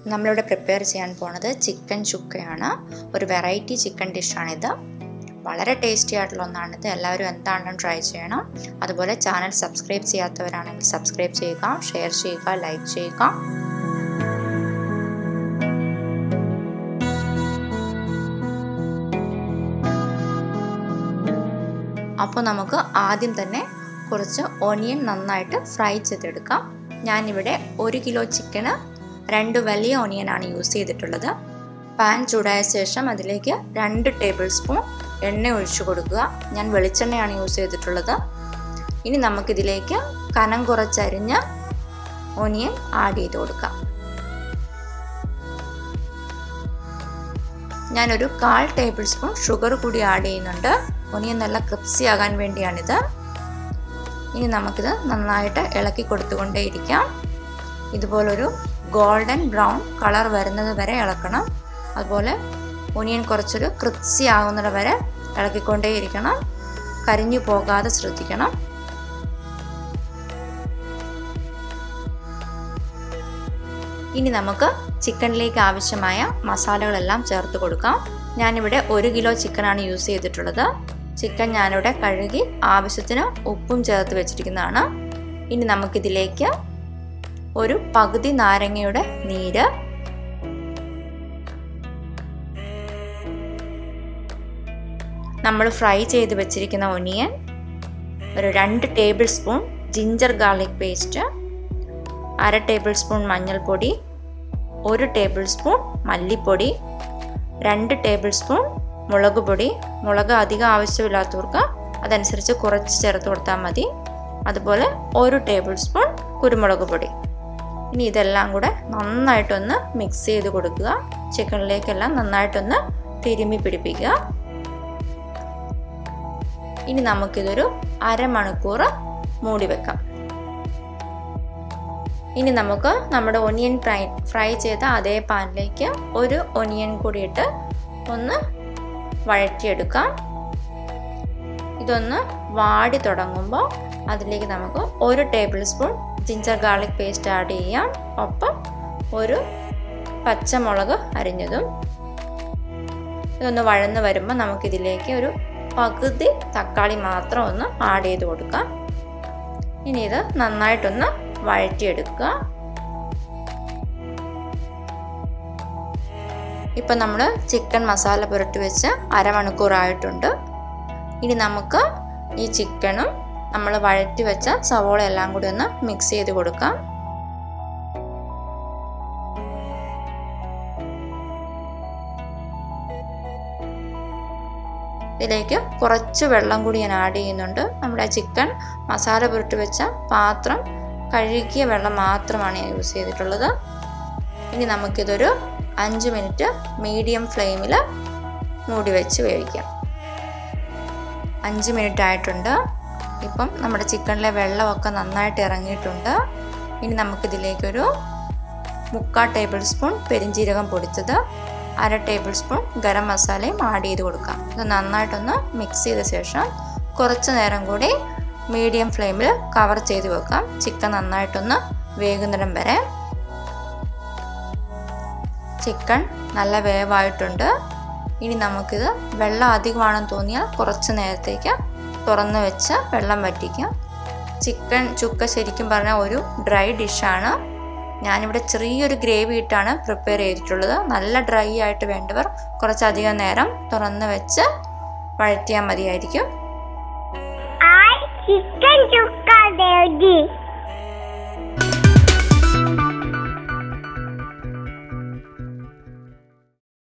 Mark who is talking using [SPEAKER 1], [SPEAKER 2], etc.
[SPEAKER 1] നമ്മളിവിടെ പ്രിപ്പയർ ചെയ്യാൻ പോണത് ചിക്കൻ ചുക്കയാണ് ഒരു വെറൈറ്റി ചിക്കൻ ഡിഷാണിത് വളരെ ടേസ്റ്റി ആയിട്ടുള്ള ഒന്നാണിത് എല്ലാവരും എന്താണെങ്കിലും ട്രൈ ചെയ്യണം അതുപോലെ ചാനൽ സബ്സ്ക്രൈബ് ചെയ്യാത്തവരാണെങ്കിൽ സബ്സ്ക്രൈബ് ചെയ്യുക ഷെയർ ചെയ്യുക ലൈക്ക് ചെയ്യുക അപ്പോൾ നമുക്ക് ആദ്യം തന്നെ കുറച്ച് ഓണിയൻ നന്നായിട്ട് ഫ്രൈ ചെയ്തെടുക്കാം ഞാനിവിടെ ഒരു കിലോ ചിക്കന് രണ്ട് വലിയ ഓണിയനാണ് യൂസ് ചെയ്തിട്ടുള്ളത് പാൻ ചൂടായ ശേഷം അതിലേക്ക് രണ്ട് ടേബിൾ സ്പൂൺ എണ്ണ ഒഴിച്ചു കൊടുക്കുക ഞാൻ വെളിച്ചെണ്ണയാണ് യൂസ് ചെയ്തിട്ടുള്ളത് ഇനി നമുക്കിതിലേക്ക് കനം കുറച്ചരിഞ്ഞ ഓണിയൻ ആഡ് ചെയ്ത് കൊടുക്കാം ഞാനൊരു കാൽ ടേബിൾ സ്പൂൺ ഷുഗർ കൂടി ആഡ് ചെയ്യുന്നുണ്ട് ഒനിയൻ നല്ല ക്രിപ്സി ആകാൻ വേണ്ടിയാണിത് ഇനി നമുക്കിത് നന്നായിട്ട് ഇളക്കി കൊടുത്തുകൊണ്ടേയിരിക്കാം ഇതുപോലൊരു ഗോൾഡൻ ബ്രൗൺ കളർ വരുന്നത് വരെ ഇളക്കണം അതുപോലെ ഒനിയൻ കുറച്ചൊരു ക്രിപ്സി ആകുന്നത് വരെ ഇളക്കിക്കൊണ്ടേയിരിക്കണം കരിഞ്ഞു പോകാതെ ശ്രദ്ധിക്കണം ഇനി നമുക്ക് ചിക്കനിലേക്ക് ആവശ്യമായ മസാലകളെല്ലാം ചേർത്ത് കൊടുക്കാം ഞാനിവിടെ ഒരു കിലോ ചിക്കനാണ് യൂസ് ചെയ്തിട്ടുള്ളത് ചിക്കൻ ഞാനിവിടെ കഴുകി ആവശ്യത്തിന് ഉപ്പും ചേർത്ത് വെച്ചിരിക്കുന്നതാണ് ഇനി നമുക്കിതിലേക്ക് ഒരു പകുതി നാരങ്ങയുടെ നീര് നമ്മൾ ഫ്രൈ ചെയ്ത് വെച്ചിരിക്കുന്ന ഒനിയൻ ഒരു രണ്ട് tablespoon ginger garlic paste അര ടേബിൾ സ്പൂൺ മഞ്ഞൾപ്പൊടി ഒരു ടേബിൾ സ്പൂൺ മല്ലിപ്പൊടി രണ്ട് ടേബിൾ സ്പൂൺ മുളക് പൊടി മുളക് അധികം ആവശ്യമില്ലാത്തവർക്ക് അതനുസരിച്ച് കുറച്ച് ചേർത്ത് കൊടുത്താൽ മതി അതുപോലെ ഒരു ടേബിൾ സ്പൂൺ കുരുമുളക് പൊടി ഇനി ഇതെല്ലാം കൂടെ നന്നായിട്ടൊന്ന് മിക്സ് ചെയ്ത് കൊടുക്കുക ചിക്കനിലേക്കെല്ലാം നന്നായിട്ടൊന്ന് തിരുമ്മി പിടിപ്പിക്കുക ഇനി നമുക്കിതൊരു അരമണിക്കൂർ മൂടി വെക്കാം ഇനി നമുക്ക് നമ്മുടെ ഒനിയൻ ഫ്രൈ ഫ്രൈ ചെയ്ത അതേ പാനിലേക്ക് ഒരു ഒനിയൻ കൂടി ഇട്ട് ഒന്ന് വഴറ്റിയെടുക്കാം ഇതൊന്ന് വാടി തുടങ്ങുമ്പോൾ അതിലേക്ക് നമുക്ക് ഒരു tablespoon ginger garlic paste add ചെയ്യാം ഒപ്പം ഒരു പച്ചമുളക് അരിഞ്ഞതും ഇതൊന്ന് വഴന്ന് വരുമ്പോൾ നമുക്കിതിലേക്ക് ഒരു പകുതി തക്കാളി മാത്രം ഒന്ന് ആഡ് ചെയ്ത് കൊടുക്കാം ഇനി ഇത് നന്നായിട്ടൊന്ന് വഴറ്റിയെടുക്കുക ഇപ്പം നമ്മൾ ചിക്കൻ മസാല പുരട്ടി വെച്ച് അരമണിക്കൂറായിട്ടുണ്ട് ഇനി നമുക്ക് ഈ ചിക്കനും നമ്മൾ വഴറ്റി വെച്ച സവോള എല്ലാം കൂടി ഒന്ന് മിക്സ് ചെയ്ത് കൊടുക്കാം ഇതിലേക്ക് കുറച്ച് വെള്ളം കൂടി ഞാൻ ആഡ് ചെയ്യുന്നുണ്ട് നമ്മുടെ ചിക്കൻ മസാല പുരട്ടി വെച്ച പാത്രം കഴുകിയ വെള്ളം മാത്രമാണ് ഞാൻ യൂസ് ചെയ്തിട്ടുള്ളത് ഇനി നമുക്കിതൊരു അഞ്ച് മിനിറ്റ് മീഡിയം ഫ്ലെയിമിൽ മൂടി വെച്ച് വേവിക്കാം അഞ്ച് മിനിറ്റ് ആയിട്ടുണ്ട് ഇപ്പം നമ്മുടെ ചിക്കനിലെ വെള്ളമൊക്കെ നന്നായിട്ട് ഇറങ്ങിയിട്ടുണ്ട് ഇനി നമുക്കിതിലേക്കൊരു മുക്കാൽ ടേബിൾ സ്പൂൺ പെരിഞ്ജീരകം പൊടിച്ചത് അര ടേബിൾ സ്പൂൺ ഗരം മസാലയും ആഡ് ചെയ്ത് കൊടുക്കാം ഇത് നന്നായിട്ടൊന്ന് മിക്സ് ചെയ്ത ശേഷം കുറച്ച് നേരം കൂടി മീഡിയം ഫ്ലെയിമിൽ കവർ ചെയ്ത് വെക്കാം ചിക്കൻ നന്നായിട്ടൊന്ന് വേകുന്നിടം വരെ ചിക്കൻ നല്ല വേവായിട്ടുണ്ട് ഇനി നമുക്കിത് വെള്ളം അധികമാണെന്ന് തോന്നിയാൽ കുറച്ച് നേരത്തേക്ക് തുറന്ന് വെച്ച് വെള്ളം വറ്റിക്കാം ചിക്കൻ ചുക്ക ശരിക്കും പറഞ്ഞാൽ ഒരു ഡ്രൈ ഡിഷാണ് ഞാനിവിടെ ചെറിയൊരു ഗ്രേവി ഇട്ടാണ് പ്രിപ്പയർ ചെയ്തിട്ടുള്ളത് നല്ല ഡ്രൈ ആയിട്ട് വേണ്ടവർ കുറച്ചധികം നേരം തുറന്ന് വെച്ച് വഴറ്റിയാൽ മതിയായിരിക്കും
[SPEAKER 2] I chicken chukka devji.